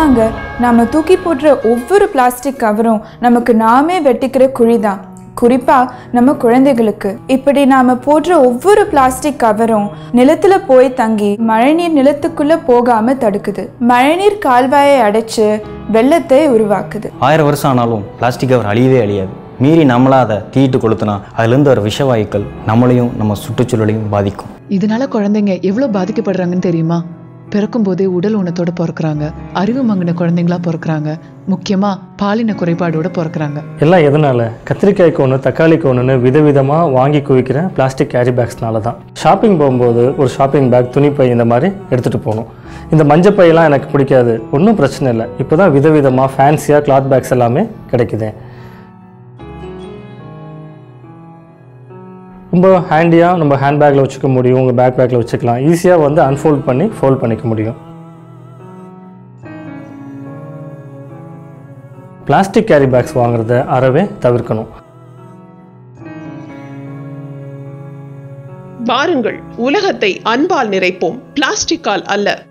ஆமாங்க நாம தூக்கி போடுற ஒவ்வொரு பிளாஸ்டிக் கவரும் நமக்கு நாமே வெட்டிக்கிற குழிதான் குறிப்பா நம்ம குழந்தைகளுக்கு இப்படி நாம போடுற ஒவ்வொரு பிளாஸ்டிக் கவரும் நிலத்துல போய் தங்கி மழைநீர் நிலத்துக்குள்ள போகாம தடுக்குது மழைநீர் கால்வாயை அடைச்சு வெள்ளத்தை உருவாக்குது ஆயிரம் வருஷம் ஆனாலும் பிளாஸ்டிக் கவர் அழியவே அழியாது மீறி நம்மளா அதை தீயிட்டு கொளுத்துனா அதுலேருந்து வர விஷவாயுக்கள் நம்மளையும் நம்ம சுற்றுச்சூழலையும் பாதிக்கும் இதனால குழந்தைங்க எவ்வளவு பாதிக்கப்படுறாங்கன்னு தெரியுமா பிறக்கும் போதே உடல் ஊனத்தோட பிறக்கறாங்க அறிவு மங்கின குழந்தைங்களா பிறக்கறாங்க முக்கியமா பாலின குறைபாடோட பிறக்கறாங்க எல்லாம் எதனால கத்திரிக்காய்க்கு ஒன்று தக்காளிக்கு ஒன்றுன்னு விதவிதமாக வாங்கி குவிக்கிற பிளாஸ்டிக் கேரி பேக்ஸ்னால தான் ஷாப்பிங் போகும்போது ஒரு ஷாப்பிங் பேக் துணிப்பை இந்த மாதிரி எடுத்துகிட்டு போகணும் இந்த மஞ்சள் பையெல்லாம் எனக்கு பிடிக்காது ஒன்றும் பிரச்சனை இல்லை இப்போ தான் விதவிதமாக ஃபேன்சியாக கிளாத் பேக்ஸ் எல்லாமே கிடைக்குது ரொம்ப ஹேண்டியாக நம்ம ஹேண்ட் பேக்கில் வச்சுக்க முடியும் உங்கள் பேக் பேக்கில் வச்சுக்கலாம் ஈஸியாக வந்து அன்ஃபோல்ட் பண்ணி ஃபோல்ட் பண்ணிக்க முடியும் பிளாஸ்டிக் கேரி பேக்ஸ் வாங்குறத அறவே தவிர்க்கணும் வாருங்கள் உலகத்தை அன்பால் நிறைப்போம் பிளாஸ்டிக்கால் அல்ல